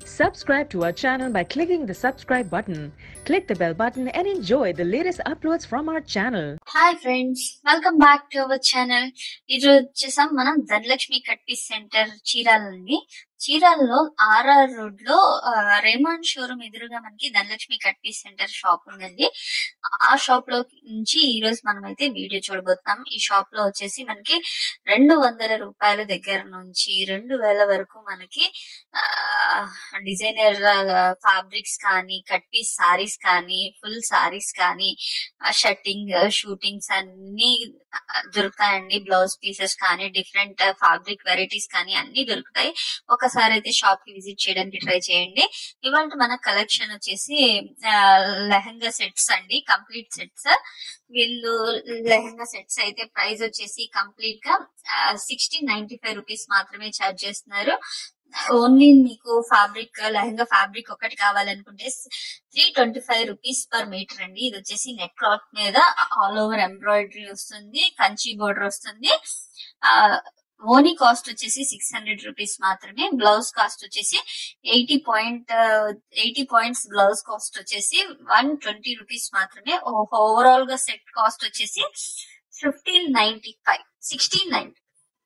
Subscribe to our channel by clicking the subscribe button. Click the bell button and enjoy the latest uploads from our channel. Hi friends welcome back to our channel ఈరోజు వచ్చేసాం మనం Dhanalakshmi cut piece centre చీరాలండి చీరాలలో RR road లో ఆ, Raymond showroom ఎదురుగా మనకి Dhanalakshmi cut piece centre shop ఉందండి ఆ షాప్ లో నుంచి ఈ రోజు మనం అయితే వీడియో చూడబోతున్నాం ఈ షాప్ లో వచ్చేసి మనకి రెండు వందల రూపాయల దగ్గర నుంచి రెండు వేల వరకు మనకి డిజైనర్ ఫ్యాబ్రిక్స్ కానీ కట్పీ సారీస్ కానీ ఫుల్ సారీస్ కానీ షట్టింగ్ షూటింగ్స్ అన్ని ఆ, దొరుకుతాయండి బ్లౌజ్ పీసెస్ కానీ డిఫరెంట్ ఫ్యాబ్రిక్ వెరైటీస్ కానీ అన్ని దొరుకుతాయి ఒకసారి అయితే షాప్ కి విజిట్ చేయడానికి ట్రై చేయండి ఇవాళ మన కలెక్షన్ వచ్చేసి లెహంగా సెట్స్ అండి కంప్లీట్ సెట్స్ వీళ్ళు లెహంగా సెట్స్ అయితే ప్రైస్ వచ్చేసి కంప్లీట్ గా సిక్స్టీన్ నైన్టీ ఫైవ్ రూపీస్ మాత్రమే ఛార్జ్ చేస్తున్నారు ఓన్లీ మీకు ఫ్యాబ్రిక్ లెహంగా ఫ్యాబ్రిక్ ఒకటి కావాలనుకుంటే three twenty five rupees per metre అండి ఇది వచ్చేసి నెక్ క్లాత్ మీద ఆల్ ఓవర్ ఎంబ్రాయిడరీ వస్తుంది కంచి బోర్డర్ వస్తుంది ఆ ఓనీ కాస్ట్ వచ్చేసి సిక్స్ హండ్రెడ్ రూపీస్ మాత్రమే బ్లౌజ్ కాస్ట్ వచ్చేసి eighty point eighty points blouse cost వచ్చేసి వన్ ట్వంటీ రూపీస్ మాత్రమే ఓవరాల్ గా సెట్ కాస్ట్ వచ్చేసి fifteen ninety five sixteen ninety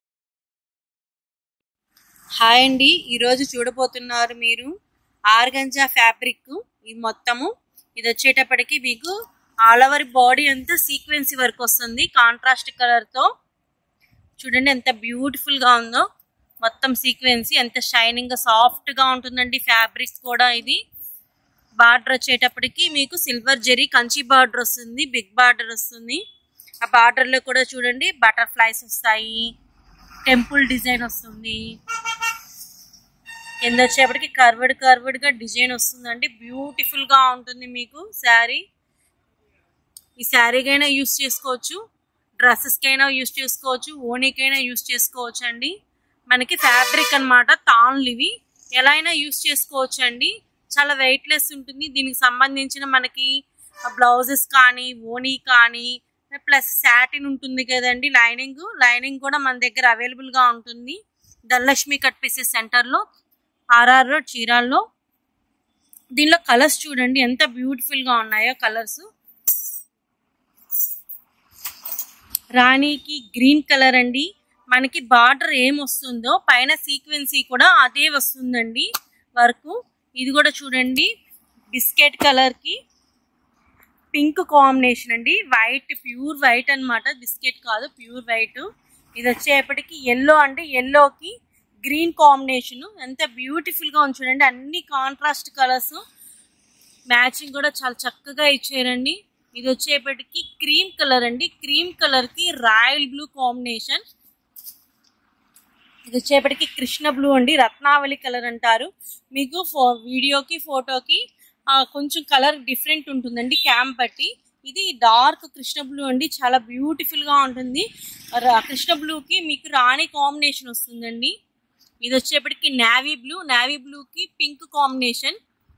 hi అండి ఈరోజు చూడబోతున్నారు మీరు ఆర్గంజా ఫ్యాబ్రిక్ ఇది మొత్తము ఇది వచ్చేటప్పటికి మీకు ఆల్ ఓవర్ బాడీ అంతా సీక్వెన్సీ వర్క్ వస్తుంది కాంట్రాస్ట్ కలర్తో చూడండి ఎంత బ్యూటిఫుల్గా ఉందో మొత్తం సీక్వెన్సీ ఎంత షైనింగ్గా సాఫ్ట్గా ఉంటుందండి ఫ్యాబ్రిక్ కూడా ఇది బార్డర్ వచ్చేటప్పటికి మీకు సిల్వర్ జెరీ కంచి బార్డర్ వస్తుంది బిగ్ బార్డర్ వస్తుంది ఆ బార్డర్లో కూడా చూడండి బటర్ఫ్లైస్ వస్తాయి టెంపుల్ డిజైన్ వస్తుంది కింద వచ్చేప్పటికి కర్వ్డ్ కర్వ్డ్ గా డిజైన్ వస్తుందండి బ్యూటిఫుల్ గా ఉంటుంది మీకు శారీ ఈ శారీకైనా యూస్ చేసుకోవచ్చు డ్రెస్సెస్ కైనా యూస్ చేసుకోవచ్చు ఓనీకైనా యూస్ చేసుకోవచ్చు అండి మనకి ఫ్యాబ్రిక్ అన్నమాట తాన్లు ఇవి ఎలా అయినా యూస్ చేసుకోవచ్చు అండి చాలా వెయిట్లెస్ ఉంటుంది దీనికి సంబంధించిన మనకి బ్లౌజెస్ కానీ ఓనీ కానీ ప్లస్ శాటిన్ ఉంటుంది కదండి లైనింగ్ లైనింగ్ కూడా మన దగ్గర అవైలబుల్ గా ఉంటుంది ధనలక్ష్మి కట్ పీసెస్ సెంటర్లో ఆర్ఆర్ రోడ్ చీరాల్లో దీనిలో కలర్స్ చూడండి ఎంత బ్యూటిఫుల్ గా ఉన్నాయో కలర్స్ రాణికి గ్రీన్ కలర్ అండి మనకి బార్డర్ ఏం వస్తుందో పైన సీక్వెన్సీ కూడా అదే వస్తుందండి వర్క్ ఇది కూడా చూడండి బిస్కెట్ కలర్ కి పింక్ కాంబినేషన్ అండి వైట్ ప్యూర్ వైట్ అన్నమాట బిస్కెట్ కాదు ప్యూర్ వైట్ ఇది వచ్చేపటికి ఎల్లో అంటే ఎల్లోకి గ్రీన్ కాంబినేషన్ ఎంత బ్యూటిఫుల్ గా ఉంది చూడండి అన్ని కాంట్రాస్ట్ కలర్స్ మ్యాచింగ్ కూడా చాలా చక్కగా ఇచ్చారండి ఇది వచ్చేపటికి క్రీమ్ కలర్ అండి క్రీమ్ కలర్ కి రాయల్ బ్లూ కాంబినేషన్ ఇది వచ్చేపటికి కృష్ణ బ్లూ అండి రత్నావళి కలర్ అంటారు మీకు ఫో వీడియోకి ఫోటోకి ఆ, కొంచెం కలర్ డిఫరెంట్ ఉంటుందండి క్యాంప్ బట్టి ఇది డార్క్ కృష్ణ బ్లూ అండి చాలా బ్యూటిఫుల్ గా ఉంటుంది ర- కృష్ణ బ్లూకి మీకు రాణి కాంబినేషన్ వస్తుందండి ఇది వచ్చేప్పటికి నావీ బ్లూ నావీ బ్లూకి పింక్ కాంబినేషన్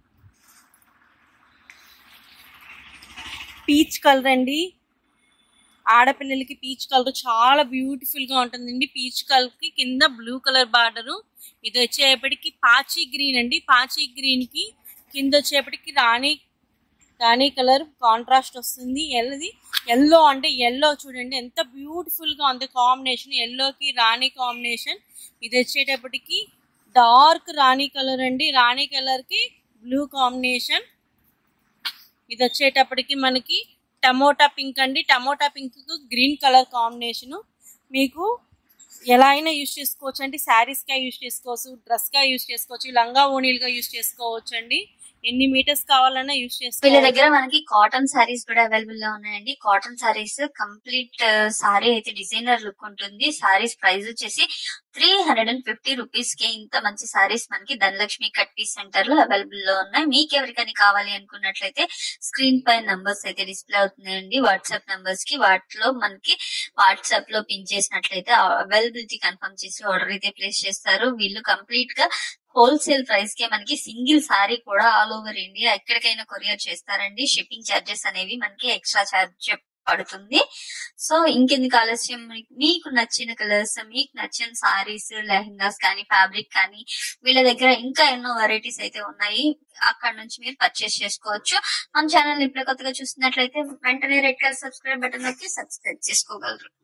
పీచ్ కలర్ అండి ఆడపిల్లలకి పీచ్ కలర్ చాలా బ్యూటిఫుల్ గా ఉంటుందండి పీచ్ కలర్ కి కింద బ్లూ కలర్ బార్డర్ ఇది వచ్చేపటికి పాచి గ్రీన్ అండి పాచి గ్రీన్ కి కింద వచ్చేపటికి రాణి రాణి కలర్ కాంట్రాస్ట్ వస్తుంది ఎల్లది ఎల్లో అంటే ఎల్లో చూడండి ఎంత బ్యూటిఫుల్ గా ఉంది కాంబినేషన్ ఎల్లోకి రాణి కాంబినేషన్ ఇది వచ్చేటప్పటికి డార్క్ రాణి కలర్ అండి రాణి కలర్ కి బ్లూ కాంబినేషన్ ఇది వచ్చేటప్పటికి మనకి టమోటా పింక్ అండి tomato pink green colour combination మీకు ఎలా అయినా యూస్ చేసుకోవచ్చు అండి శారీస్గా యూస్ చేసుకోవచ్చు డ్రెస్గా యూస్ చేసుకోవచ్చు లంగా ఓణీలుగా యూస్ చేసుకోవచ్చు అండి ఎన్ని మీటర్స్ కావాలన్నా యూస్ వీళ్ళ చేసుకోవచ్చు దగ్గర మనకి కాటన్ సారీస్ కూడా అవైలబుల్ లో ఉన్నాయండి కాటన్ సారీస్ కంప్లీట్ సారీ అయితే డిజైనర్ లుక్ ఉంటుంది సారీస్ ప్రైస్ వచ్చేసి three hundred and fifty rupees కి ఇంత మంచి సారీస్ మనకి ధనలక్ష్మి కట్ పీస్ సెంటర్ లో అవైలబుల్ లో ఉన్నాయి మీకు ఎవరికైనా కావాలి అనుకున్నట్లయితే స్క్రీన్ పై నంబర్స్ అయితే డిస్ప్లే అవుతున్నాయండి వాట్సాప్ నంబర్స్ కి వాటిలో మనకి వాట్సాప్ లో పిన్ చేసినట్లయితే అవైలబిలిటీ కన్ఫర్మ్ చేసి ఆర్డర్ అయితే ప్లేస్ చేస్తారు వీళ్ళు కంప్లీట్ గా హోల్సేల్ ప్రైస్ కే మనకి సింగిల్ సారీ కూడా ఆల్ ఓవర్ ఇండియా ఎక్కడికైనా కొరియర్ చేస్తారండి షిప్పింగ్ చార్జెస్ అనేవి మనకి ఎక్స్ట్రా చార్జ్ పడుతుంది సో ఇంకెందుకు ఆలస్యం మీ- మీకు నచ్చిన కలర్స్ మీకు నచ్చిన సారీస్ లెహంగాస్ కానీ ఫ్యాబ్రిక్ కానీ వీళ్ళ దగ్గర ఇంకా ఎన్నో వెరైటీస్ అయితే ఉన్నాయి అక్కడ నుంచి మీరు పర్చేస్ చేసుకోవచ్చు మన ఛానల్ ఇప్పుడు కొత్తగా చూస్తున్నట్లయితే వెంటనే రెడ్ కలర్ సబ్స్క్రైబ్ బటన్ నొక్కి సబ్స్క్రైబ్ చేసుకోగలరు